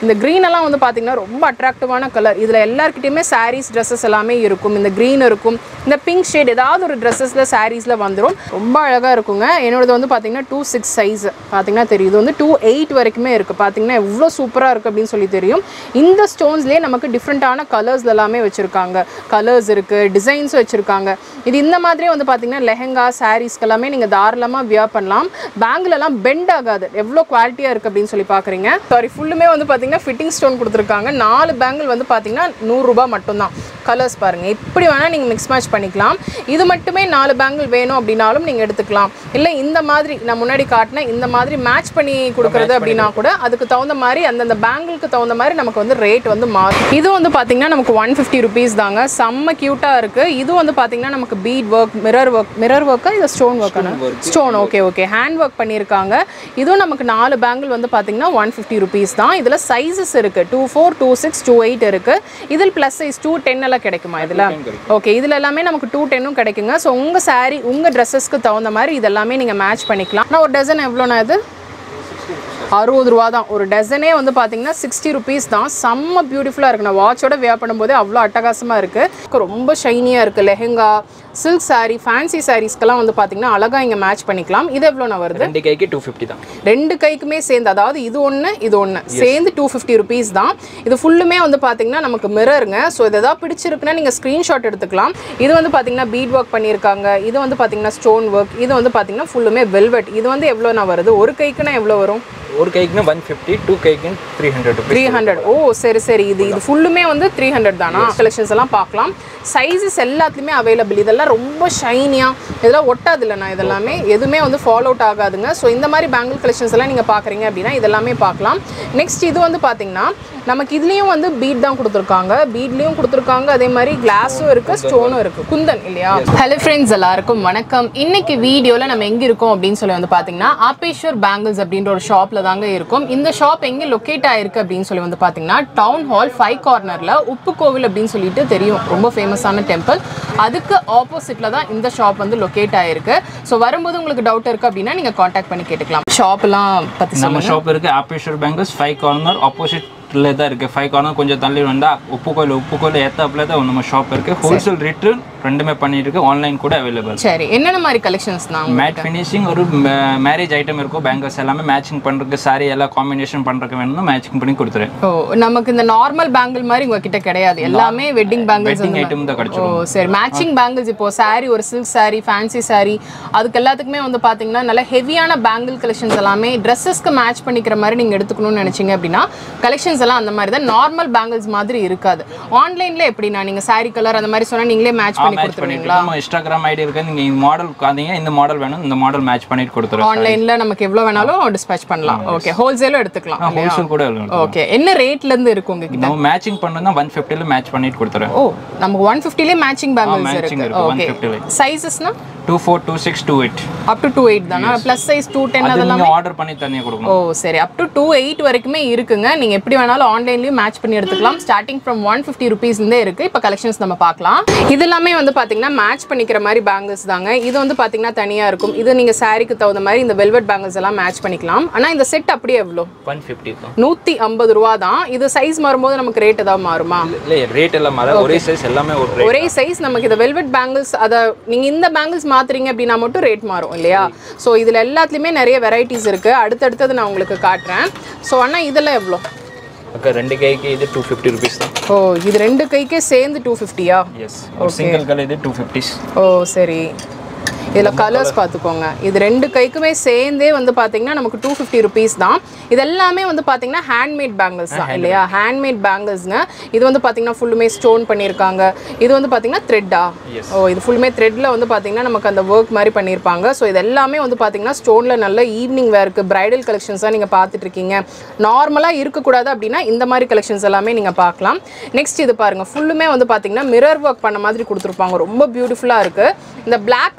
இந்த க்ரீன் எல்லாம் வந்து பார்த்தீங்கன்னா ரொம்ப அட்ராக்டிவான கலர் இதில் எல்லாருக்கிட்டையுமே சாரீஸ் ட்ரெஸ்ஸஸ் எல்லாமே இருக்கும் இந்த க்ரீன் இருக்கும் இந்த பிங்க் ஷேட் ஏதாவது ஒரு ட்ரெஸ்ஸஸில் சாரீஸில் வந்துடும் ரொம்ப அழகாக இருக்குங்க என்னோடது வந்து பார்த்தீங்கன்னா டூ சிக்ஸ் சைஸ் பார்த்தீங்கன்னா தெரியும் இது வந்து டூ எயிட் வரைக்குமே இருக்குது பார்த்தீங்கன்னா எவ்வளோ சூப்பராக இருக்குது அப்படின்னு சொல்லி தெரியும் இந்த ஸ்டோன்ஸ்லேயே நமக்கு டிஃப்ரெண்ட்டான கலர்ஸ் எல்லாமே வச்சுருக்காங்க கலர்ஸ் இருக்குது டிசைன்ஸ் வச்சுருக்காங்க இது இந்த மாதிரியே வந்து பார்த்தீங்கன்னா லெஹங்கா சாரீஸ்க்கு எல்லாமே நீங்கள் தாராளமாக வியர் பண்ணலாம் பேங்கில் எல்லாம் பெண்ட் ஆகாது எவ்வளோ குவாலிட்டியாக இருக்குது அப்படின்னு சொல்லி பார்க்குறீங்க சாரி ஃபுல்லுமே வந்து பார்த்தீங்கன்னா ஃபிட்டிங் ஸ்டோன் கொடுத்துருக்காங்க நாலு பேங்கிள் வந்து பார்த்தீங்கன்னா நூறுரூபா மட்டும்தான் கலர்ஸ் பாருங்கள் எப்படி வேணால் நீங்கள் மிக்ஸ் மேட்ச் பண்ணிக்கலாம் இது மட்டுமே நாலு பேங்கிள் வேணும் அப்படின்னாலும் நீங்கள் எடுத்துக்கலாம் இல்லை இந்த மாதிரி நான் முன்னாடி காட்டின இந்த மாதிரி மேட்ச் பண்ணி கொடுக்குறது அப்படின்னா கூட அதுக்கு தகுந்த மாதிரி அந்தந்த பேங்கிளுக்கு தகுந்த மாதிரி நமக்கு வந்து ரேட் வந்து மாறும் இது வந்து பார்த்தீங்கன்னா நமக்கு ஒன் ஃபிஃப்டி ருபீஸ் தாங்க செம்ம க்யூட்டாக இருக்குது இது வந்து பார்த்தீங்கன்னா நமக்கு bead work mirror work mirror ஒர்க்கா இது ஸ்டோன் ஒர்க்கான stone okay okay hand work பண்ணியிருக்காங்க இதுவும் நமக்கு நாலு பேங்கிள் வந்து பார்த்தீங்கன்னா ஒன் ஃபிஃப்டி ருபீஸ் தான் இதில் சைஸஸ் இருக்குது two four two six two eight இருக்குது இதில் ப்ளஸ் சைஸ் டூ டென் எல்லாம் கிடைக்குமா இதில் ஓகே இதில் எல்லாமே நமக்கு டூ டென்னும் கிடைக்குங்க ஸோ உங்கள் saree உங்கள் ட்ரெஸ்ஸஸ்க்கு தகுந்த மாதிரி இதெல்லாமே நீங்கள் மேட்ச் பண்ணிக்கலாம் நான் ஒரு டசன் எவ்வளோண்ணா இது அறுபது ரூபா தான் ஒரு டசனே வந்து பார்த்தீங்கன்னா சிக்ஸ்டி ருபீஸ் தான் செம்ம பியூட்டிஃபுல்லாக இருக்கு நான் வாட்சோட வியர் பண்ணும்போதே அவ்வளோ அட்டகாசமாக இருக்குது ரொம்ப ஷைனியாக இருக்குது லெஹெங்கா சில்க் saree ஃபேன்சி சாரீஸ்க்கெல்லாம் வந்து பார்த்தீங்கன்னா அழகாக இங்கே மேட்ச் பண்ணிக்கலாம் இது எவ்வளோண்ணா வருது ரெண்டு கைக்கு டூ ஃபிஃப்டி தான் ரெண்டு கைக்குமே சேர்ந்து அதாவது இது ஒன்று இது ஒன்று சேர்ந்து டூ ஃபிஃப்டி ருபீஸ் தான் இது ஃபுல்லுமே வந்து பார்த்தீங்கன்னா நமக்கு மிரருங்க ஸோ இது எதாவது பிடிச்சிருக்குன்னா நீங்கள் ஸ்க்ரீன்ஷாட் எடுத்துக்கலாம் இது வந்து பார்த்தீங்கன்னா பீட் ஒர்க் பண்ணியிருக்காங்க இது வந்து பார்த்தீங்கன்னா ஸ்டோன் ஒர்க் இது வந்து பார்த்தீங்கன்னா ஃபுல்லுமே வெல்வெட் இது வந்து எவ்வளோண்ணா வருது ஒரு கைக்குன்னா எவ்வளோ வரும் ஒரு கைக்குன்னு ஒன் ஃபிஃப்டி டூ கைக்கு three hundred three hundred oh சரி சரி இது இது ஃபுல்லுமே வந்து த்ரீ ஹண்ட்ரட் தானா கலெக்ஷன்ஸ் எல்லாம் பார்க்கலாம் சைஸஸ் எல்லாத்துலேயுமே அவைலபிள் இதெல்லாம் ரொம்ப ஷைனியாக இதெல்லாம் ஒட்டாது இல்லைண்ணா இதெல்லாமே எதுவுமே வந்து ஃபாலோ அவுட் ஆகாதுங்க ஸோ இந்த மாதிரி பேங்கிள் கலெக்ஷன்ஸ் எல்லாம் நீங்கள் பார்க்குறீங்க அப்படின்னா இதெல்லாமே பார்க்கலாம் நெக்ஸ்ட் இது வந்து பார்த்தீங்கன்னா நமக்கு இதுலேயும் வந்து பீட் தான் கொடுத்துருக்காங்க பீட்லேயும் கொடுத்துருக்காங்க அதே மாதிரி கிளாஸும் இருக்குது ஸ்டோனும் இருக்குது குந்தன் இல்லையா ஹலோ ஃப்ரெண்ட்ஸ் எல்லாருக்கும் வணக்கம் இன்னைக்கு வீடியோவில் நம்ம எங்கே இருக்கோம் அப்படின்னு சொல்லி வந்து பார்த்தீங்கன்னா ஆப்பேஸ்வர் பேங்கிள்ஸ் அப்படின்ற ஒரு ஷாப்பில் தாங்க இருக்கும் இந்த ஷாப் எங்கே லொக்கேட் ஆயிருக்கு அப்படின்னு சொல்லி வந்து பார்த்தீங்கன்னா டவுன் ஹால் ஃபைவ் கார்னரில் உப்பு கோவில் அப்படின்னு சொல்லிட்டு தெரியும் ரொம்ப ஃபேமஸான டெம்பிள் அதுக்கு ஆப்போசிட்டில் தான் இந்த ஷாப் வந்து லொக்கேட் ஆயிருக்கு ஸோ வரும்போது உங்களுக்கு டவுட் இருக்குது அப்படின்னா நீங்கள் காண்டாக்ட் பண்ணி கேட்டுக்கலாம் ஷாப்லாம் பற்றி நம்ம ஷாப் இருக்கு ஆப்பேஸ்வர் பேங்கர்ஸ் ஃபைவ் கார்னர் ஆப்போசிட்ல தான் இருக்கு ஃபைவ் கார்னர் கொஞ்சம் தள்ளி வந்தா உப்பு கோயில் உப்பு கோயில் ஏத்தாப்புல தான் நம்ம ஷாப் இருக்கு ஹோல்சேல் ரிட்டர்ன் ரெண்டுமே பண்ணிட்டு இருக்கு ஆன்லைன் கூட அவைலபிள் சரி என்னென்ன மாதிரி கலெக்ஷன்ஸ் தான் மேட் ஃபினிஷிங் ஒரு மேரேஜ் ஐட்டம் இருக்கும் பேங்கர்ஸ் எல்லாமே மேட்சிங் பண்றதுக்கு சாரி எல்லாம் காம்பினேஷன் பண்றதுக்கு வேணும்னா மேட்சிங் பண்ணி கொடுத்துறேன் ஓ நமக்கு இந்த நார்மல் பேங்கிள் மாதிரி உங்ககிட்ட கிடையாது எல்லாமே வெட்டிங் பேங்கிள்ஸ் வெட்டிங் ஐட்டம் தான் ஓ கிடைச்சிடும் சரி மேட்சிங் பேங்கிள்ஸ் இப்போ saree ஒரு சில்க் saree ஃபேன்சி saree அதுக்கு எல்லாத்துக்குமே வந்து பார்த்தீங்கன்னா நல்ல ஹெவியான பேங்கிள் கலெக்ஷன்ஸ் எல்லாமே ட்ரெஸ்ஸஸ்க்கு மேட்ச் பண்ணிக்கிற மாதிரி நீங்கள் எடுத்துக்கணும்னு நினச்சிங்க அப்படின்னா கலெக்ஷன்ஸ் எல்லாம் அந்த மாதிரி தான் நார்மல் பேங்கிள்ஸ் மாதிரி இருக்காது ஆன்லைனில் எப்படின்னா நீங்கள் saree கலர் அந்த மாதிரி சொன்னால் நீங்களே மேட்ச் பண்ணி மேட்ச் பண்ணிட்டு கொடுத்துருவீங்களா நம்ம இன்ஸ்டாகிராம் ஐடி இருக்கு நீங்க இந்த மாடல் காதீங்க இந்த மாடல் வேணும் இந்த மாடல் மேட்ச் பண்ணிட்டு கொடுத்துருவோம் ஆன்லைனில் நமக்கு எவ்வளோ வேணாலும் டிஸ்பேச் பண்ணலாம் ஓகே ஹோல்சேலும் எடுத்துக்கலாம் இல்லையா ஹோல்சேல் கூட இருக்கும் ஓகே என்ன ரேட்ல இருந்து இருக்கு உங்ககிட்ட நம்ம மேட்சிங் பண்ணணும்னா ஒன் ஃபிஃப்டியில் மேட்ச் பண்ணிட்டு கொடுத்துறேன் ஓ நமக்கு ஒன் ஃபிஃப்டிலே மேட்சிங் பேங்கிள்ஸ் matching இருக்கு இருக்கு, ஓகே 150 ல. சைஸஸ்னா two four two six two eight up to two eight தானா ப்ளஸ் சைஸ் டூ டென் அது அதெல்லாம் நீங்க ஆர்டர் பண்ணி தனியாக கொடுக்கணும் ஓ சரி அப் டு டூ எயிட் வரைக்குமே இருக்குங்க நீங்க எப்படி வேணாலும் ஆன்லைன்லயும் மேட்ச் பண்ணி எடுத்துக்கலாம் ஸ்டார்டிங் ஃப்ரம் ஒன் ஃபிஃப்டி ருபீஸ்லேருந்தே இருக்கு இப்போ கலெக்ஷன்ஸ் நம்ம பார்க்கலாம் இது எல்லாமே வந்து பாத்தீங்கன்னா மேட்ச் பண்ணிக்கிற மாதிரி பேங்கிள்ஸ் தாங்க இது வந்து பாத்தீங்கன்னா தனியா இருக்கும் இது நீங்க சாரிக்கு தகுந்த மாதிரி இந்த வெல்வெட் பேங்கிள்ஸ் எல்லாம் மேட்ச் பண்ணிக்கலாம் ஆனா இந்த செட் அப்படியே எவ்வளோ ஒன் ஃபிஃப்டி தான் நூத்தி ஐம்பது ரூபா தான் இது சைஸ் மாறும்போது நமக்கு ரேட் ஏதாவது மாறுமா இல்லை ரேட் எல்லாம் மாற ஒரே சைஸ் எல்லாமே ஒரு ரேட் ஒரே சைஸ் நமக்கு இந்த வெல்வெட் பேங்கிள்ஸ் அதை நீங்கள் இந்த பேங்கிள்ஸ் மாத்துறீங்க அப்படின்னா மட்டும் ரேட் மாறும் இல்லையா ஸோ இதில் எல்லாத்துலேயுமே நிறைய வெரைட்டிஸ் இருக்குது அடுத்தடுத்தது நான் உங்களுக்கு காட்டுறேன் ஸோ ஆனால் இதெல்லாம் எவ்வளோ அக்கா ரெண்டு கைக்கு இது டூ ஃபிஃப்டி ருபீஸ் தான் ஓ இது ரெண்டு கைக்கே சேர்ந்து டூ ஃபிஃப்டியா எஸ் ஒரு சிங்கிள் கலர் இது டூ ஃபிஃப்டிஸ் ஓ சரி இதில் கலர்ஸ் பார்த்துக்கோங்க இது ரெண்டு கைக்குமே சேர்ந்தே வந்து பார்த்தீங்கன்னா நமக்கு டூ ஃபிஃப்டி ருபீஸ் தான் இது எல்லாமே வந்து பார்த்தீங்கன்னா ஹேண்ட்மேட் பேங்கிள்ஸ் தான் இல்லையா ஹேண்ட்மேட் பேங்கிள்ஸ்ங்க இது வந்து பார்த்தீங்கன்னா ஃபுல்லுமே ஸ்டோன் பண்ணியிருக்காங்க இது வந்து பார்த்தீங்கன்னா த்ரெட்டா ஓ இது ஃபுல்லுமே த்ரெட்டில் வந்து பார்த்தீங்கன்னா நமக்கு அந்த ஒர்க் மாதிரி பண்ணியிருப்பாங்க ஸோ இது எல்லாமே வந்து பார்த்தீங்கன்னா ஸ்டோனில் நல்ல ஈவினிங் வேர்க்கு பிரைடல் கலெக்ஷன்ஸாக நீங்கள் பார்த்துட்டு இருக்கீங்க நார்மலாக இருக்கக்கூடாது அப்படின்னா இந்த மாதிரி கலெக்ஷன்ஸ் எல்லாமே நீங்கள் பார்க்கலாம் நெக்ஸ்ட் இது பாருங்கள் ஃபுல்லுமே வந்து பார்த்தீங்கன்னா மிரர் ஒர்க் பண்ண மாதிரி கொடுத்துருப்பாங்க ரொம்ப பியூட்டிஃபுல்லாக இருக்குது இந்த Black அண்ட் ஒயிட்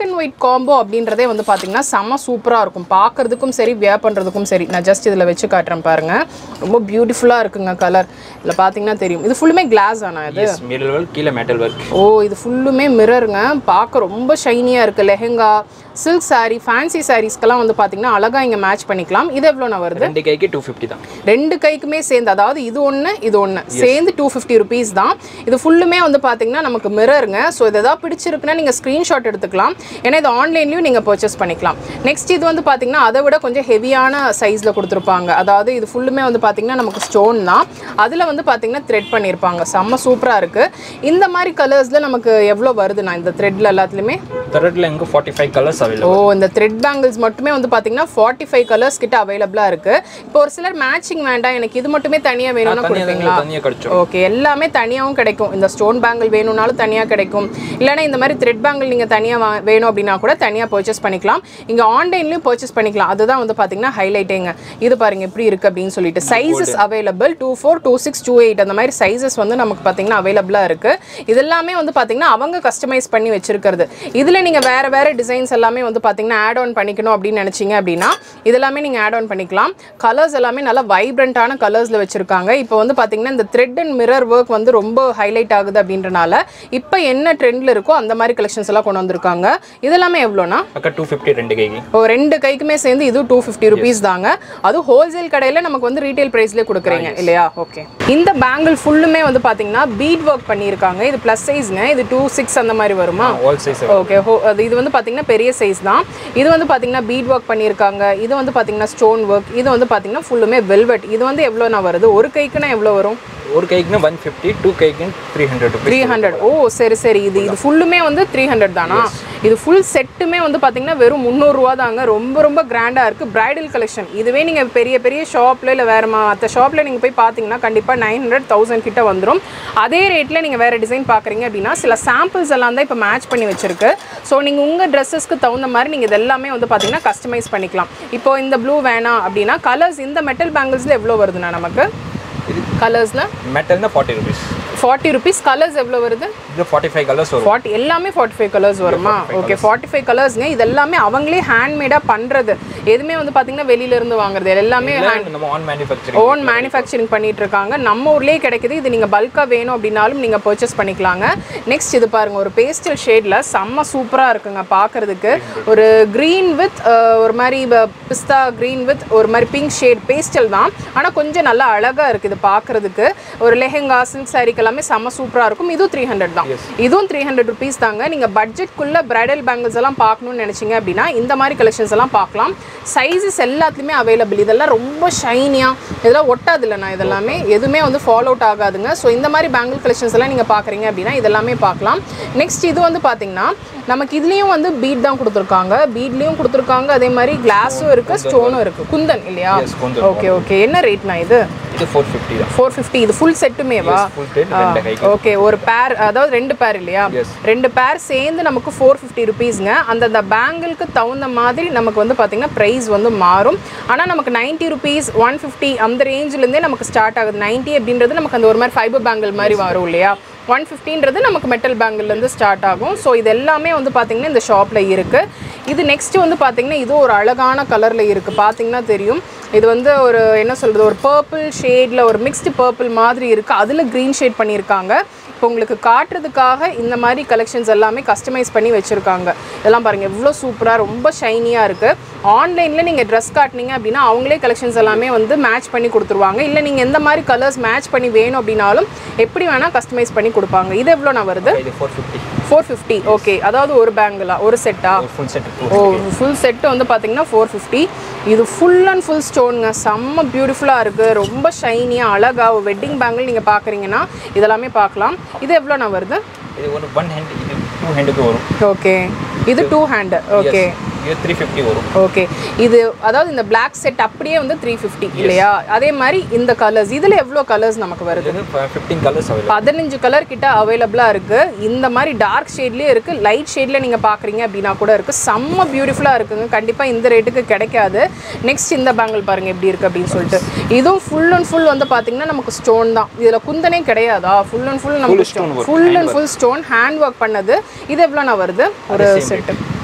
காம்போ அப்படின்றதே வந்து பார்த்தீங்கன்னா செம்ம சூப்பராக இருக்கும் பார்க்கறதுக்கும் சரி வியர் பண்ணுறதுக்கும் சரி நான் ஜஸ்ட் இதில் வச்சு காட்டுறேன் பாருங்க ரொம்ப பியூட்டிஃபுல்லாக இருக்குங்க கலர் இதில் பார்த்தீங்கன்னா தெரியும் இது ஃபுல்லுமே கிளாஸ் ஆனா இது எஸ் மிரர் ஒர்க் கீழே மெட்டல் ஒர்க் ஓ இது ஃபுல்லுமே மிரருங்க பார்க்க ரொம்ப ஷைனியாக இருக்குது லெஹெங்கா சில்க் saree ஃபேன்சி சாரீஸ்க்கெல்லாம் வந்து பார்த்தீங்கன்னா அழகாக இங்கே மேட்ச் பண்ணிக்கலாம் இது எவ்வளோண்ணா வருது ரெண்டு கைக்கு டூ ஃபிஃப்டி தான் ரெண்டு கைக்குமே சேர்ந்து அதாவது இது ஒன்று இது ஒன்று சேர்ந்து டூ ஃபிஃப்டி ருபீஸ் தான் இது ஃபுல்லுமே வந்து பார்த்தீங்கன்னா நமக்கு மிரருங்க ஸோ இது எதாவது பிடிச்சிருக்குன்னா நீங்கள் ஸ்க்ரீன்ஷாட் எடுத்துக்கலாம் ஏன்னா இது ஆன்லைன்லையும் நீங்கள் பர்ச்சேஸ் பண்ணிக்கலாம் நெக்ஸ்ட் இது வந்து பார்த்தீங்கன்னா அதை விட கொஞ்சம் ஹெவியான சைஸில் கொடுத்துருப்பாங்க அதாவது இது ஃபுல்லுமே வந்து பார்த்தீங்கன்னா நமக்கு ஸ்டோன் தான் அதில் வந்து பார்த்தீங்கன்னா த்ரெட் பண்ணியிருப்பாங்க செம்ம சூப்பராக இருக்குது இந்த மாதிரி கலர்ஸில் நமக்கு எவ்வளோ வருதுண்ணா இந்த த்ரெட்டில் எல்லாத்துலேயுமே த்ரெட்டில் எங்கே forty five colours oh available இந்த த்ரெட் பேங்கிள்ஸ் மட்டுமே வந்து பார்த்தீங்கன்னா ஃபார்ட்டி ஃபைவ் கலர்ஸ் கிட்ட அவைலபிளாக இருக்கு இப்போ ஒரு சிலர் மேட்சிங் வேண்டாம் எனக்கு இது மட்டுமே தனியாக வேணும்னு கொடுப்பீங்களா தனியாக கிடைச்சோம் ஓகே எல்லாமே தனியாகவும் கிடைக்கும் இந்த ஸ்டோன் பேங்கிள் வேணும்னாலும் தனியாக கிடைக்கும் இல்லைன்னா இந்த மாதிரி த்ரெட் பேங்கிள் நீங்கள் தனியாக வேணும் அப்படின்னா கூட தனியாக பர்ச்சேஸ் பண்ணிக்கலாம் இங்கே ஆன்லைன்லையும் பர்ச்சேஸ் பண்ணிக்கலாம் அதுதான் வந்து பார்த்தீங்கன்னா ஹைலைட்டேங்க இது பாருங்க எப்படி இருக்கு அப்படின்னு சொல்லிட்டு sizes available two four two six two eight அந்த மாதிரி சைஸஸ் வந்து நமக்கு பார்த்தீங்கன்னா அவைலபிளாக இருக்கு இது எல்லாமே வந்து பார்த்தீங்கன்னா அவங்க கஸ்டமைஸ் பண்ணி வச்சிருக்கிறது இதில் நீங்கள் வேற வேற டிசைன்ஸ் எல்லாமே வந்து பார்த்தீங்கன்னா ஆட் ஆன் பண்ணிக்கணும் அப்படின்னு நினச்சிங்க அப்படின்னா இதெல்லாமே நீங்கள் ஆட் ஆன் பண்ணிக்கலாம் கலர்ஸ் எல்லாமே நல்லா வைப்ரண்ட்டான கலர்ஸில் வச்சுருக்காங்க இப்போ வந்து பார்த்தீங்கன்னா இந்த த்ரெட் அண்ட் மிரர் ஒர்க் வந்து ரொம்ப ஹைலைட் ஆகுது அப்படின்றனால இப்போ என்ன ட்ரெண்டில் இருக்கோ அந்த மாதிரி கலெக்ஷன்ஸ் எல்லாம் கொண்டு வந்திருக்காங்க இதெல்லாமே எவ்வளோனா அக்கா டூ ஃபிஃப்டி ரெண்டு கைக்கு ஓ ரெண்டு கைக்குமே சேர்ந்து இது டூ ஃபிஃப்டி ருபீஸ் தாங்க அதுவும் ஹோல்சேல் கடையில் நமக்கு வந்து ரீட்டைல் ப்ரைஸ்லேயே கொடுக்குறீங்க இல்லையா ஓகே இந்த பேங்கிள் ஃபுல்லுமே வந்து பார்த்தீங்கன்னா பீட் ஒர்க் பண்ணியிருக்காங்க இது ப்ளஸ் சைஸ்ங்க இது டூ சிக்ஸ் அந்த மாதிரி வருமா ஆல் சைஸ் ஓகே ஹோ அது இது வந்து பார்த்தீங்கன்னா பெரிய சைஸ் தான் இது வந்து பார்த்தீங்கன்னா பீட் ஒர்க் பண்ணியிருக்காங்க இது வந்து பார்த்தீங்கன்னா ஸ்டோன் ஒர்க் இது வந்து பார்த்தீங்கன்னா ஃபுல்லுமே வெல்வெட் இது வந்து எவ்வளோண்ணா வருது ஒரு கைக்குன்னா எவ்வளோ வரும் ஒரு கைக்குன்னா ஒன் ஃபிஃப்டி டூ கைக்கு three hundred rupees three hundred oh சரி சரி இது இது ஃபுல்லுமே வந்து த்ரீ ஹண்ட்ரட் தானா இது ஃபுல் செட்டுமே வந்து பார்த்தீங்கன்னா வெறும் முந்நூறுரூவா தாங்க ரொம்ப ரொம்ப கிராண்டாக இருக்குது பிரைடல் கலெக்ஷன் இதுவே நீங்கள் பெரிய பெரிய ஷாப்பில் இல்லை வேறு மற்ற ஷாப்பில் நீங்கள் போய் பார்த்தீங்கன்னா கண்டிப்பாக நைன் ஹண்ட்ரட் தௌசண்ட் கிட்ட வந்துடும் அதே ரேட்டில் நீங்கள் வேறு டிசைன் பார்க்குறீங்க அப்படின்னா சில சாம்பிள்ஸ் எல்லாம் தான் இப்போ மேட்ச் பண்ணி வச்சிருக்கு ஸோ நீங்கள் உங்கள் ட்ரெஸ்ஸஸ்க்கு தகுந்த மாதிரி நீங்கள் இது எல்லாமே வந்து பார்த்தீங்கன்னா கஸ்டமைஸ் பண்ணிக்கலாம் இப்போ இந்த ப்ளூ வேணாம் அப்படின்னா கலர்ஸ் இந்த மெட்டல் பேங்கிள்ஸில் எவ்வளோ வருதுண்ணா நமக்கு கலர்ஸில் மெட்டல்னா forty rupees forty rupees colours எவ்வளோ வருது இது ஃபார்ட்டி ஃபைவ் கலர்ஸ் வரும் ஃபார்ட்டி எல்லாமே ஃபார்ட்டி ஃபைவ் கலர்ஸ் வருமா ஓகே ஃபார்ட்டி ஃபைவ் கலர்ஸ்ங்க இது எல்லாமே அவங்களே ஹேண்ட்மேடாக பண்ணுறது எதுவுமே வந்து பார்த்தீங்கன்னா வெளியில இருந்து வாங்குறது எல்லாமே இல்ல, நம்ம ஆன் மேனுஃபேக்சரிங் ஓன் மேனுஃபேக்சரிங் பண்ணிட்டு இருக்காங்க நம்ம ஊர்லேயே கிடைக்குது இது நீங்கள் பல்காக வேணும் அப்படின்னாலும் நீங்கள் பர்ச்சேஸ் பண்ணிக்கலாங்க நெக்ஸ்ட் இது பாருங்க ஒரு பேஸ்டல் ஷேடில் செம்ம சூப்பராக இருக்குங்க பார்க்கறதுக்கு ஒரு க்ரீன் வித் ஒரு மாதிரி பிஸ்தா க்ரீன் வித் ஒரு மாதிரி பிங்க் ஷேட் பேஸ்டல் தான் ஆனால் கொஞ்சம் நல்லா அழகாக இருக்குது இது பார்க்கறதுக்கு ஒரு லெஹெங்கா சில்க் சாரிக்கு எல்லாமே செம்ம சூப்பராக இருக்கும் இதுவும் த்ரீ ஹண்ட்ரட் தான் இதுவும் த்ரீ ஹண்ட்ரட் ருபீஸ் தாங்க நீங்கள் பட்ஜெட்குள்ளே பிரைடல் பேங்கிள்ஸ் எல்லாம் பார்க்கணும்னு நினச்சிங்க அப்படின்னா இந்த மாதிரி கலெக்ஷன்ஸ் எல்லாம் பார்க்கலாம் சைஸஸ் எல்லாத்துலேயுமே அவைலபிள் இதெல்லாம் ரொம்ப ஷைனியாக இதெல்லாம் ஒட்டாது இல்லைண்ணா இதெல்லாமே எதுவுமே வந்து ஃபாலோ அவுட் ஆகாதுங்க ஸோ இந்த மாதிரி பேங்கிள் கலெக்ஷன்ஸ் எல்லாம் நீங்கள் பார்க்குறீங்க அப்படின்னா இதெல்லாமே பார்க்கலாம் நெக்ஸ்ட் இது வந்து பார்த்தீங்கன்னா நமக்கு இதுலேயும் வந்து பீட் தான் கொடுத்துருக்காங்க பீட்லேயும் கொடுத்துருக்காங்க அதே மாதிரி கிளாஸும் இருக்குது ஸ்டோனும் இருக்குது குந்தன் இல்லையா Yes, குந்தன். ஓகே ஓகே என்ன ரேட்னா இது இது ஃபோர் ஃபிஃப்டி தான் ஃபோர் ஃபிஃப்டி இது ஃபுல் செட்டுமேவா ஃபுல் டென் ரெண்டு கைக்கு ஓகே ஒரு பேர் அதாவது ரெண்டு பேர் இல்லையா Yes. ரெண்டு பேர் சேர்ந்து நமக்கு ஃபோர் ஃபிஃப்டி ருபீஸ்ங்க அந்தந்த பேங்கிளுக்கு தகுந்த மாதிரி நமக்கு வந்து பார்த்தீங்கன்னா ப்ரைஸ் வந்து மாறும் ஆனால் நமக்கு நைன்ட்டி ருபீஸ் ஒன் ஃபிஃப்டி அந்த ரேஞ்சிலேருந்தே நமக்கு ஸ்டார்ட் ஆகுது நைன்ட்டி அப்படின்றது நமக்கு அந்த ஒரு மாதிரி ஃபைபர் பேங்கிள் மாதிரி வரும் இல்லையா ஒன் ஃபிஃப்டின்றது நமக்கு மெட்டல் பேங்கிள்லேருந்து ஸ்டார்ட் ஆகும் ஸோ இது எல்லாமே வந்து பார்த்தீங்கன்னா இந்த ஷாப்பில் இருக்குது இது நெக்ஸ்ட் வந்து பார்த்தீங்கன்னா இது ஒரு அழகான கலரில் இருக்குது பார்த்தீங்கன்னா தெரியும் இது வந்து ஒரு என்ன சொல்கிறது ஒரு பர்பிள் ஷேடில் ஒரு மிக்ஸ்டு பர்பிள் மாதிரி இருக்குது அதில் க்ரீன் ஷேட் பண்ணியிருக்காங்க இப்போ உங்களுக்கு காட்டுறதுக்காக இந்த மாதிரி கலெக்ஷன்ஸ் எல்லாமே கஸ்டமைஸ் பண்ணி வச்சுருக்காங்க இதெல்லாம் பாருங்கள் எவ்வளோ சூப்பராக ரொம்ப ஷைனியாக இருக்குது ஆன்லைனில் நீங்கள் ட்ரெஸ் காட்டினீங்க அப்படின்னா அவங்களே கலெக்ஷன்ஸ் எல்லாமே வந்து மேட்ச் பண்ணி கொடுத்துருவாங்க இல்லை நீங்கள் எந்த மாதிரி கலர்ஸ் மேட்ச் பண்ணி வேணும் அப்படின்னாலும் எப்படி வேணால் கஸ்டமைஸ் பண்ணி கொடுப்பாங்க இது எவ்வளோ நான் வருது இது four fifty four fifty okay அதாவது ஒரு பேங்கிளா ஒரு செட்டா full set oh full set வந்து பார்த்தீங்கன்னா ஃபோர் ஃபிஃப்டி இது ஃபுல் அண்ட் ஃபுல் ஸ்டோனுங்க செம்ம பியூட்டிஃபுல்லாக இருக்குது ரொம்ப ஷைனியாக அழகாக வெட்டிங் பேங்கிள் நீங்கள் பார்க்குறீங்கன்னா இதெல்லாமே பார்க்கலாம் இது எவ்வளோ நான் வருது இது ஒரு ஒன் ஹேண்ட் இது டூ ஹேண்டுக்கு வரும் ஓகே இது டூ ஹேண்டு ஓகே இது த்ரீ ஃபிஃப்டி வரும் ஓகே இது அதாவது இந்த Black செட் அப்படியே வந்து த்ரீ ஃபிஃப்டி இல்லையா அதே மாதிரி இந்த கலர்ஸ் இதில் எவ்வளோ கலர்ஸ் நமக்கு வருது இது ஃபிஃப்டீன் கலர்ஸ் அவைலபிள் பதினஞ்சு கலர் கிட்ட அவைலபிளாக இருக்குது இந்த மாதிரி டார்க் ஷேட்லேயே இருக்குது லைட் ஷேடில் நீங்கள் பார்க்குறீங்க அப்படின்னா கூட இருக்குது செம்ம பியூட்டிஃபுல்லாக இருக்குங்க கண்டிப்பாக இந்த ரேட்டுக்கு கிடைக்காது நெக்ஸ்ட் இந்த பேங்கிள் பாருங்கள் எப்படி இருக்குது அப்படின்னு சொல்லிட்டு இதுவும் ஃபுல் அண்ட் ஃபுல் வந்து பார்த்தீங்கன்னா நமக்கு ஸ்டோன் தான் இதில் குந்தனே கிடையாதா ஃபுல் அண்ட் ஃபுல் நமக்கு stone work, full and full stone hand work பண்ணது இது எவ்வளோ நான் வருது ஒரு செட்டு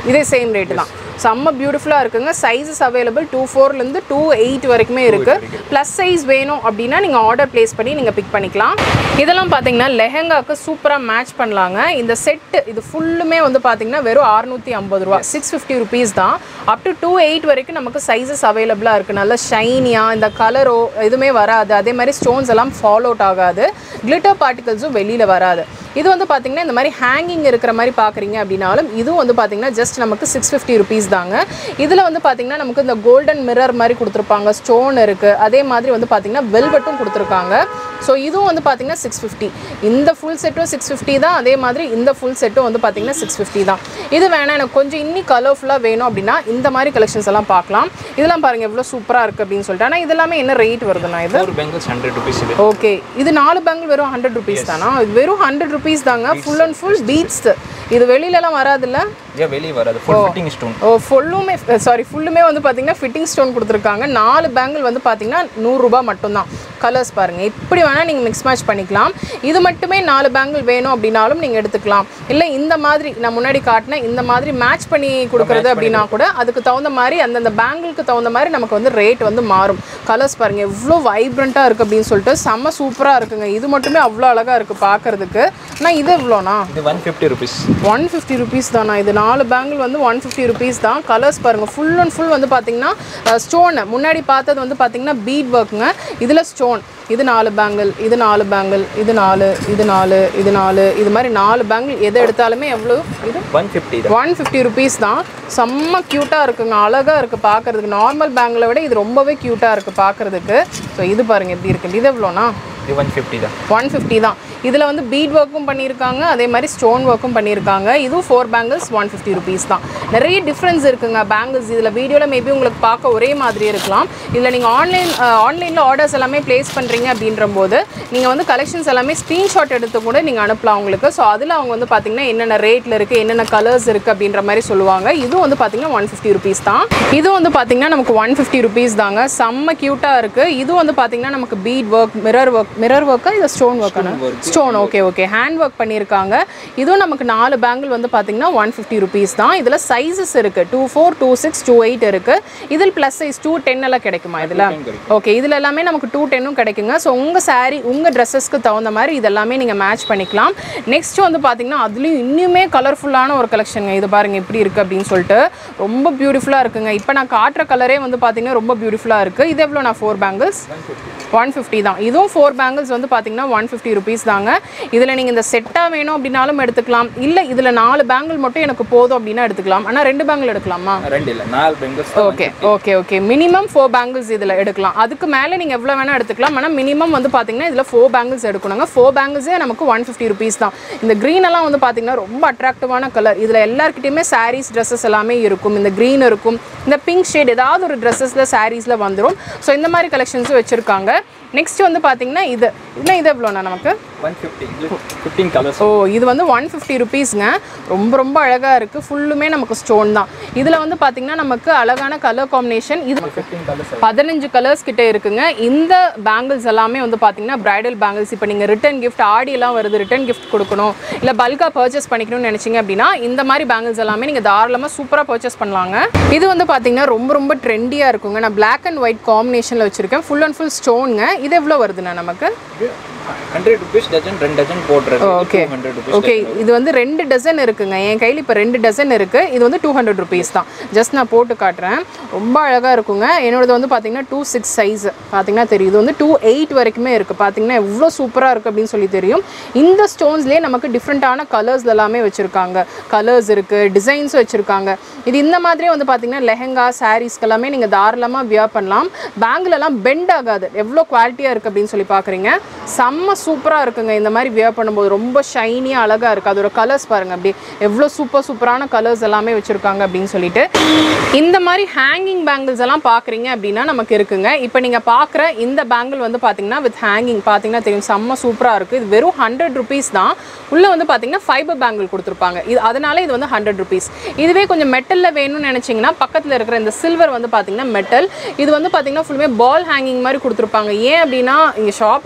இதே சேம் ரேட்டு தான் செம்ம பியூட்டிஃபுல்லாக இருக்குங்க சைஸஸ் அவைலபிள் டூ ஃபோர்லேருந்து டூ எயிட் வரைக்குமே இருக்குது ப்ளஸ் சைஸ் வேணும் அப்படின்னா நீங்கள் ஆர்டர் ப்ளேஸ் பண்ணி நீங்கள் பிக் பண்ணிக்கலாம் இதெல்லாம் பார்த்தீங்கன்னா லெஹெங்காக்கு சூப்பராக மேட்ச் பண்ணலாங்க இந்த செட்டு இது ஃபுல்லுமே வந்து பார்த்தீங்கன்னா வெறும் அறுநூற்றி ஐம்பது ரூபா சிக்ஸ் ஃபிஃப்டி ருபீஸ் தான் அப் டு டூ எயிட் வரைக்கும் நமக்கு சைஸஸ் அவைலபிளாக இருக்குது நல்ல ஷைனியாக இந்த கலரோ எதுவுமே வராது அதே மாதிரி ஸ்டோன்ஸ் எல்லாம் ஃபாலோ அவுட் ஆகாது கிளிட்டர் பார்ட்டிகல்ஸும் வெளியில் வராது இது வந்து பார்த்தீங்கன்னா இந்த மாதிரி ஹேங்கிங் இருக்கிற மாதிரி பார்க்குறீங்க அப்படின்னாலும் இதுவும் வந்து பார்த்தீங்கன்னா ஜஸ்ட் நமக்கு சிக்ஸ் ஃபிஃப்டி ருபீஸ் தாங்க இதில் வந்து பார்த்தீங்கன்னா நமக்கு இந்த கோல்டன் மிரர் மாதிரி கொடுத்துருப்பாங்க ஸ்டோன் இருக்குது அதே மாதிரி வந்து பார்த்தீங்கன்னா வெல்வெட்டும் கொடுத்துருக்காங்க ஸோ இதுவும் வந்து பார்த்தீங்கன்னா சிக்ஸ் ஃபிஃப்டி இந்த ஃபுல் செட்டும் சிக்ஸ் ஃபிஃப்டி தான் அதே மாதிரி இந்த ஃபுல் செட்டும் வந்து பார்த்தீங்கன்னா சிக்ஸ் ஃபிஃப்டி தான் இது வேணாம் எனக்கு கொஞ்சம் இன்னி கலர்ஃபுல்லாக வேணும் அப்படின்னா இந்த மாதிரி கலெக்ஷன்ஸ் எல்லாம் பார்க்கலாம் இதெல்லாம் பாருங்கள் எவ்வளோ சூப்பராக இருக்குது அப்படின்னு சொல்லிட்டு ஆனால் இது எல்லாமே என்ன ரேட் வருதுண்ணா இது ஃபோர் பேங்கிள்ஸ் ஹண்ட்ரட் ருபீஸ் இது ஓகே இது நாலு பேங்கிள் வெறும் ஹண்ட்ரட் ருபீஸ் தானா இது வெறும் ஹண்ட்ரட் ருபீஸ் தாங்க ஃபுல் அண்ட் ஃபுல் பீட்ஸ் இது வெளியிலலாம் வராதுல்ல ஏன் வெளியே வராது ஃபுல் ஃபிட்டிங் ஸ்டோன் ஓ ஃபுல்லுமே சாரி ஃபுல்லுமே வந்து பார்த்தீங்கன்னா ஃபிட்டிங் ஸ்டோன் கொடுத்துருக்காங்க நாலு பேங்கிள் வந்து பார்த்தீங்கன்னா நூறுரூபா மட்டும்தான் கலர்ஸ் பாருங்கள் எப்படி வேணால் நீங்கள் மிக்ஸ் மேட்ச் பண்ணிக்கலாம் இது மட்டுமே நாலு பேங்கிள் வேணும் அப்படின்னாலும் நீங்கள் எடுத்துக்கலாம் இல்லை இந்த மாதிரி நான் முன்னாடி காட்டின இந்த மாதிரி மேட்ச் பண்ணி கொடுக்குறது அப்படின்னா கூட அதுக்கு தகுந்த மாதிரி அந்தந்த பேங்கிளுக்கு தகுந்த மாதிரி நமக்கு வந்து ரேட் வந்து மாறும் கலர்ஸ் பாருங்கள் எவ்வளோ வைப்ரண்ட்டாக இருக்குது அப்படின்னு சொல்லிட்டு செம்ம சூப்பராக இருக்குங்க இது மட்டுமே அவ்வளோ அழகாக இருக்குது பார்க்குறதுக்கு ஆனால் இது எவ்வளோண்ணா இது one fifty rupees one fifty rupees தானா இது நாலு பேங்கிள் வந்து ஒன் ஃபிஃப்டி ருபீஸ் தான் கலர்ஸ் பாருங்கள் ஃபுல் அண்ட் ஃபுல் வந்து பார்த்தீங்கன்னா ஸ்டோன் முன்னாடி பார்த்தது வந்து பார்த்தீங்கன்னா பீட் ஒர்க்குங்க இதில் ஸ்டோன் இது நாலு பேங்கிள் இது நாலு பேங்கிள் இது நாலு இது நாலு இது நாலு இது மாதிரி நாலு பேங்கிள் எது எடுத்தாலுமே எவ்வளோ இது ஒன் ஃபிஃப்டி தான் ஒன் ஃபிஃப்டி ருபீஸ் தான் செம்ம க்யூட்டாக இருக்குங்க அழகாக இருக்குது பார்க்குறதுக்கு நார்மல் பேங்கிளை விட இது ரொம்பவே க்யூட்டாக இருக்குது பார்க்குறதுக்கு ஸோ இது பாருங்கள் எப்படி இருக்குது இது எவ்வளோண்ணா இது ஒன் ஃபிஃப்டி தான் ஒன் ஃபிஃப்டி தான் இதில் வந்து பீட் ஒர்க்கும் பண்ணியிருக்காங்க அதே மாதிரி ஸ்டோன் ஒர்க்கும் பண்ணியிருக்காங்க இதுவும் four bangles one fifty rupees தான் நிறைய டிஃப்ரென்ஸ் இருக்குங்க பேங்கிள்ஸ் இதில் வீடியோவில் மேபி உங்களுக்கு பார்க்க ஒரே மாதிரியே இருக்கலாம் இதில் நீங்கள் ஆன்லைன் ஆன்லைனில் ஆர்டர்ஸ் எல்லாமே ப்ளேஸ் பண்ணுறீங்க அப்படின்ற போது நீங்கள் வந்து கலெக்ஷன்ஸ் எல்லாமே ஸ்க்ரீன்ஷாட் எடுத்து கூட நீங்கள் அனுப்பலாம் உங்களுக்கு ஸோ அதில் அவங்க வந்து பார்த்தீங்கன்னா என்னென்ன ரேட்டில் இருக்குது என்னென்ன கலர்ஸ் இருக்குது அப்படின்ற மாதிரி சொல்லுவாங்க இதுவும் வந்து பார்த்தீங்கன்னா ஒன் ஃபிஃப்டி ருபீஸ் தான் இது வந்து பார்த்தீங்கன்னா நமக்கு ஒன் ஃபிஃப்டி ருபீஸ் தாங்க செம்ம க்யூட்டாக இருக்குது இது வந்து பார்த்தீங்கன்னா நமக்கு bead work mirror work mirror ஒர்க்கா இது ஸ்டோன் ஒர்க்கான stone okay okay hand work பண்ணியிருக்காங்க இதுவும் நமக்கு நாலு பேங்கிள் வந்து பார்த்தீங்கன்னா ஒன் ஃபிஃப்டி ருபீஸ் தான் இதில் சைஸஸ் இருக்குது two four two six two eight இருக்குது இதில் ப்ளஸ் சைஸ் டூ டென் எல்லாம் கிடைக்குமா இதில் ஓகே இதில் எல்லாமே நமக்கு டூ டென்னும் கிடைக்குங்க ஸோ உங்கள் saree உங்கள் ட்ரெஸ்ஸஸ்க்கு தகுந்த மாதிரி இதெல்லாமே நீங்கள் மேட்ச் பண்ணிக்கலாம் நெக்ஸ்ட் வந்து பார்த்தீங்கன்னா அதுலேயும் இன்னுமே கலர்ஃபுல்லான ஒரு கலெக்ஷனுங்க இது பாருங்க எப்படி இருக்குது அப்படின்னு சொல்லிட்டு ரொம்ப பியூட்டிஃபுல்லாக இருக்குங்க இப்போ நான் காட்டுற கலரே வந்து பார்த்தீங்கன்னா ரொம்ப பியூட்டிஃபுல்லாக இருக்குது இது எவ்வளோ நான் ஃபோர் பேங்கிள்ஸ் ஒன் ஃபிஃப்டி தான் இதுவும் ஃபோர் பேங்கிள்ஸ் வந்து பார்த்தீங்கன்னா ஒன் ஃபிஃப்டி ருபீஸ் தாங்க இதில் நீங்கள் இந்த செட்டாக வேணும் அப்படின்னாலும் எடுத்துக்கலாம் இல்லை இதில் நாலு பேங்கிள் மட்டும் எனக்கு போதும் அப்படின்னா எடுத்துக்கலாம் ஆனால் ரெண்டு பேங்கிள் எடுக்கலாமா ரெண்டு இல்லை நாலு bangles okay okay okay minimum four bangles இதில் எடுக்கலாம் அதுக்கு மேலே நீங்கள் எவ்வளோ வேணால் எடுத்துக்கலாம் ஆனால் மினிமம் வந்து பார்த்தீங்கன்னா இதில் ஃபோர் பேங்கிள்ஸ் எடுக்கணுங்க ஃபோர் பேங்கிள்ஸே நமக்கு ஒன் ஃபிஃப்டி ருபீஸ் தான் இந்த க்ரீன் எல்லாம் வந்து பார்த்தீங்கன்னா ரொம்ப அட்ராக்டிவான கலர் இதில் எல்லாருக்கிட்டையுமே சாரீஸ் ட்ரெஸ்ஸஸ் எல்லாமே இருக்கும் இந்த க்ரீன் இருக்கும் இந்த பிங்க் ஷேட் ஏதாவது ஒரு ட்ரெஸ்ஸஸில் சாரீஸில் வந்துடும் ஸோ இந்த மாதிரி கலெக்ஷன்ஸும் வச்சுருக்காங்க நெக்ஸ்ட் வந்து பார்த்தீங்கன்னா இது இன்னும் இது எவ்வளோண்ணா நமக்கு one fifty fifteen colours so இது வந்து ஒன் ஃபிஃப்டி ருபீஸ்ங்க ரொம்ப ரொம்ப அழகாக இருக்குது ஃபுல்லுமே நமக்கு ஸ்டோன் தான் இதில் வந்து பார்த்திங்கன்னா நமக்கு அழகான கலர் காம்பினேஷன் இது ஃபிஃப்டீன் கலர்ஸ் பதினஞ்சு கலர்ஸ் கிட்ட இருக்குங்க இந்த பேங்கிள்ஸ் எல்லாமே வந்து பார்த்தீங்கன்னா பிரைடல் பேங்கிள்ஸ் இப்போ நீங்கள் ரிட்டன் கிஃப்ட் ஆடியெல்லாம் வருது ரிட்டன் கிஃப்ட் கொடுக்கணும் இல்லை பல்காக பர்ச்சேஸ் பண்ணிக்கணும்னு நினச்சிங்க அப்படின்னா இந்த மாதிரி பேங்கிள்ஸ் எல்லாமே நீங்கள் தாராளமாக சூப்பராக பர்ச்சேஸ் பண்ணலாங்க இது வந்து பார்த்தீங்கன்னா ரொம்ப ரொம்ப ட்ரெண்டியாக இருக்குங்க நான் பிளாக் அண்ட் ஒயிட் காம்பினேஷனில் வச்சுருக்கேன் ஃபுல் அண்ட் ஃபுல் ஸ்டோனுங்க இது எவ்வளோ வருதுண்ணா நமக்கு ஹண்ட்ரட் ருபீஸ் டஜன் ரெண்டு டஜன் போடுறது ஓகே ஹண்ட்ரட் ருபீஸ் ஓகே இது வந்து ரெண்டு டசன் இருக்குங்க என் கையில் இப்போ ரெண்டு டசன் இருக்குது இது வந்து டூ ஹண்ட்ரட் ருபீஸ் தான் ஜஸ்ட் நான் போட்டு காட்டுறேன் ரொம்ப அழகாக இருக்குங்க என்னோடது வந்து பார்த்தீங்கன்னா டூ சிக்ஸ் சைஸ் பார்த்தீங்கன்னா தெரியும் இது வந்து டூ எயிட் வரைக்குமே இருக்குது பார்த்தீங்கன்னா எவ்வளோ சூப்பராக இருக்குது அப்படின்னு சொல்லி தெரியும் இந்த ஸ்டோன்ஸ்லேயே நமக்கு டிஃப்ரெண்ட்டான கலர்ஸ் எல்லாமே வச்சுருக்காங்க கலர்ஸ் இருக்குது டிசைன்ஸும் வச்சுருக்காங்க இது இந்த மாதிரியே வந்து பார்த்தீங்கன்னா லெஹெங்கா சாரீஸ்க்கு எல்லாமே நீங்கள் தாராளமாக வியர் பண்ணலாம் பேங்கிலெல்லாம் பெண்ட் ஆகாது எவ்வளோ குவாலிட்டியாக இருக்குது அப்படின்னு சொல்லி பார்க்குறீங்க செம்ம சூப்பராக இருக்குங்க இந்த மாதிரி வியர் பண்ணும்போது ரொம்ப ஷைனியாக அழகாக இருக்குது அதோட கலர்ஸ் பாருங்கள் அப்படி எவ்வளோ சூப்பர் சூப்பரான கலர்ஸ் எல்லாமே வச்சுருக்காங்க அப்படின்னு சொல்லிட்டு இந்த மாதிரி ஹேங்கிங் பேங்கிள்ஸ் எல்லாம் பார்க்குறீங்க அப்படின்னா நமக்கு இருக்குங்க இப்போ நீங்கள் பார்க்குற இந்த பேங்கிள் வந்து பார்த்தீங்கன்னா வித் ஹேங்கிங் பார்த்தீங்கன்னா தெரியும் செம்ம சூப்பராக இருக்குது இது வெறும் ஹண்ட்ரட் ருபீஸ் தான் உள்ளே வந்து பார்த்தீங்கன்னா ஃபைபர் பேங்கிள் கொடுத்துருப்பாங்க இது அதனால இது வந்து ஹண்ட்ரட் ருபீஸ் இதுவே கொஞ்சம் மெட்டலில் வேணும்னு நினச்சிங்கன்னா பக்கத்தில் இருக்கிற இந்த சில்வர் வந்து பார்த்தீங்கன்னா மெட்டல் இது வந்து பார்த்தீங்கன்னா ஃபுல்லுமே பால் ஹேங்கிங் மாதிரி கொடுத்துருப்பாங்க ஏன் அப்படின்னா இங்கே ஷாப்பில் சொல்கிறது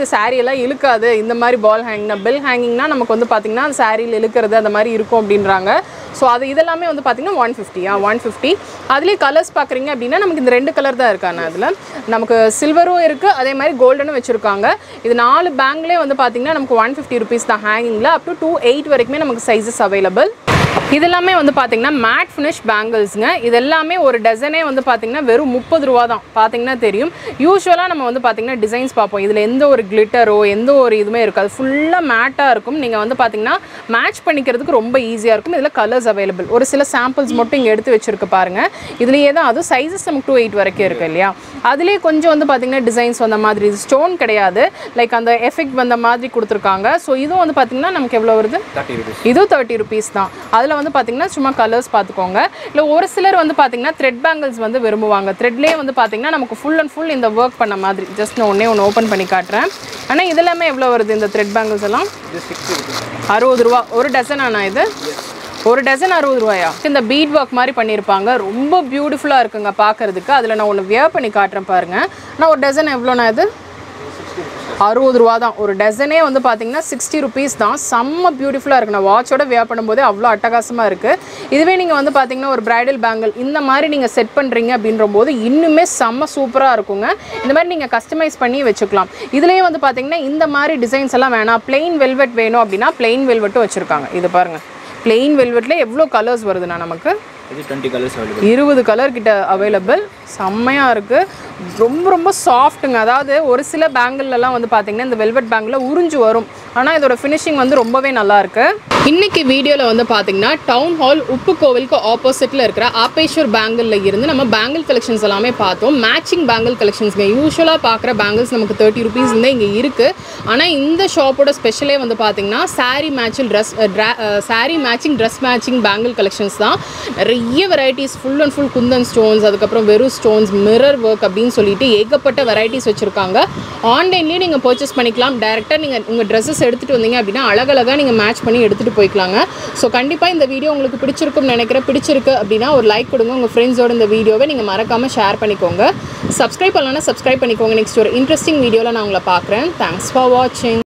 saree எல்லாம் இழுக்காது இந்த மாதிரி பால் ஹேங்கிங் பெல் ஹேங்கிங்னா நமக்கு வந்து பார்த்தீங்கன்னா அந்த சாரியில் இழுக்கிறது அந்த மாதிரி இருக்கும் அப்படின்றாங்க ஸோ அது இதெல்லாமே வந்து பார்த்தீங்கன்னா ஒன் ஃபிஃப்டியா ஒன் ஃபிஃப்டி அதுலேயே கலர்ஸ் பார்க்குறீங்க அப்படின்னா நமக்கு இந்த ரெண்டு கலர் தான் இருக்காண்ணா அதில் நமக்கு சில்வரும் இருக்குது அதே மாதிரி கோல்டனும் வச்சுருக்காங்க இது நாலு பேங்க்லேயே வந்து பார்த்தீங்கன்னா நமக்கு ஒன் ஃபிஃப்டி ருபீஸ் தான் ஹேங்கிங்கில் அப் டு டூ எயிட் வரைக்குமே நமக்கு சைஸஸ் அவைலபிள் இதெல்லாமே வந்து பார்த்தீங்கன்னா மேட் ஃபினிஷ் பேங்கிள்ஸுங்க இது எல்லாமே ஒரு டசனே வந்து பார்த்தீங்கன்னா வெறும் முப்பது ரூபா தான் பார்த்தீங்கன்னா தெரியும் யூஸ்வலாக நம்ம வந்து பார்த்தீங்கன்னா டிசைன்ஸ் பார்ப்போம் இதில் எந்த ஒரு கிளிட்டரோ எந்த ஒரு இதுவுமே இருக்காது ஃபுல்லாக மேட்டாக இருக்கும் நீங்கள் வந்து பார்த்தீங்கன்னா மேட்ச் பண்ணிக்கிறதுக்கு ரொம்ப ஈஸியாக இருக்கும் இதில் கலர்ஸ் அவைலபிள் ஒரு சில சாம்பிள்ஸ் மட்டும் இங்கே எடுத்து வச்சிருக்க பாருங்க இதுலேயே தான் அதுவும் சைஸஸ் நமக்கு டூ எயிட் வரைக்கும் இருக்கு இல்லையா அதுலேயே கொஞ்சம் வந்து பார்த்தீங்கன்னா டிசைன்ஸ் வந்த மாதிரி இது ஸ்டோன் கிடையாது லைக் அந்த எஃபெக்ட் வந்த மாதிரி கொடுத்துருக்காங்க ஸோ இதுவும் வந்து பார்த்தீங்கன்னா நமக்கு எவ்வளோ வருது தேர்ட்டி ருபீஸ் இதுவும் தேர்ட்டி ருபீஸ் தான் அதில் வந்து பார்த்தீங்கன்னா சும்மா கலர்ஸ் பார்த்துக்கோங்க இல்லை ஒரு சிலர் வந்து பார்த்தீங்கன்னா த்ரெட் பேங்கிள்ஸ் வந்து விரும்புவாங்க த்ரெட்லேயே வந்து பார்த்தீங்கன்னா நமக்கு ஃபுல் அண்ட் ஃபுல் இந்த ஒர்க் பண்ண மாதிரி ஜஸ்ட் நான் ஒன்றே ஒன்று ஓப்பன் பண்ணி காட்டுறேன் ஆனால் இதெல்லாமே எவ்வளோ வருது இந்த த்ரெட் பேங்கிள்ஸ் எல்லாம் இது சிக்ஸ்டி ருபீஸ் அறுபது ரூபா ஒரு டசன் ஆனா இது ஒரு டசன் அறுபது ரூபாயா இந்த பீட் ஒர்க் மாதிரி பண்ணியிருப்பாங்க ரொம்ப பியூட்டிஃபுல்லாக இருக்குங்க பார்க்கறதுக்கு அதில் நான் ஒன்று வியர் பண்ணி காட்டுறேன் பாருங்க நான் ஒரு டசன் எவ்வளோண்ணா இது அறுபது ரூபா தான் ஒரு டசனே வந்து பார்த்தீங்கன்னா சிக்ஸ்டி ருபீஸ் தான் செம்ம பியூட்டிஃபுல்லாக இருக்கு நான் வாட்சோட வியர் பண்ணும்போதே அவ்வளோ அட்டகாசமாக இருக்குது இதுவே நீங்கள் வந்து பார்த்தீங்கன்னா ஒரு பிரைடல் பேங்கிள் இந்த மாதிரி நீங்கள் செட் பண்ணுறீங்க அப்படின்ற போது இன்னுமே செம்ம சூப்பராக இருக்குங்க இந்த மாதிரி நீங்கள் கஸ்டமைஸ் பண்ணி வச்சுக்கலாம் இதுலேயே வந்து பார்த்தீங்கன்னா இந்த மாதிரி டிசைன்ஸ் எல்லாம் வேணாம் பிளெயின் வெல்வெட் வேணும் அப்படின்னா பிளெயின் வெல்வெட்டும் வச்சுருக்காங்க இது பாருங்கள் பிளெயின் வெல்வெட்டில் எவ்வளோ கலர்ஸ் வருதுண்ணா நமக்கு இது டுவெண்ட்டி கலர்ஸ் அவைலபிள் இருபது கலர் கிட்ட அவைலபிள் செம்மையாக இருக்குது ரொம்ப ரொம்ப சாஃப்ட்டுங்க அதாவது ஒரு சில பேங்கிள்லாம் வந்து பார்த்தீங்கன்னா இந்த வெல்வெட் பேங்கில் உறிஞ்சு வரும் ஆனால் இதோட ஃபினிஷிங் வந்து ரொம்பவே நல்லா இருக்கு இன்னைக்கு வீடியோவில் வந்து பார்த்தீங்கன்னா டவுன் ஹால் உப்பு கோவிலுக்கு ஆப்போசிட்டில் இருக்கிற ஆப்பேஸ்வர் பேங்கிளில் இருந்து நம்ம பேங்கிள் கலெக்ஷன்ஸ் எல்லாமே பார்த்தோம் மேட்சிங் பேங்கிள் கலெக்ஷன்ஸ்ங்க யூஸ்வலாக பார்க்குற பேங்கிள்ஸ் நமக்கு தேர்ட்டி ருபீஸ் இருந்தே இங்கே இருக்குது ஆனால் இந்த ஷாப்போட ஸ்பெஷலே வந்து பார்த்தீங்கன்னா saree matching dress saree matching dress matching bangle collections தான் நிறைய varieties full and full kundan stones அதுக்கப்புறம் வெறும் ஸ்டோன்ஸ் மிரர் ஒர்க் அப்படின்னு சொல்லிட்டு ஏகப்பட்ட வெரைட்டிஸ் வச்சுருக்காங்க ஆன்லைன்லேயே நீங்கள் பர்ச்சேஸ் பண்ணிக்கலாம் டேரெக்டாக நீங்கள் உங்கள் ட்ரெஸ்ஸஸ் எடுத்துகிட்டு வந்தீங்க அப்படின்னா அழகழகாக நீங்கள் மேட்ச் பண்ணி எடுத்துகிட்டு போய்க்கலாங்க ஸோ கண்டிப்பாக இந்த வீடியோ உங்களுக்கு பிடிச்சிருக்கும்னு நினைக்கிறேன் பிடிச்சிருக்கு அப்படின்னா ஒரு லைக் கொடுங்க உங்கள் ஃப்ரெண்ட்ஸோட இந்த வீடியோவை நீங்கள் மறக்காமல் ஷேர் பண்ணிக்கோங்க சப்ஸ்கிரைப் பண்ணலன்னா சப்ஸ்கிரைப் பண்ணிக்கோங்க நெக்ஸ்ட் ஒரு இன்ட்ரெஸ்டிங் வீடியோவில் நான் உங்களை பார்க்குறேன் தேங்க்ஸ் ஃபார் வாட்சிங்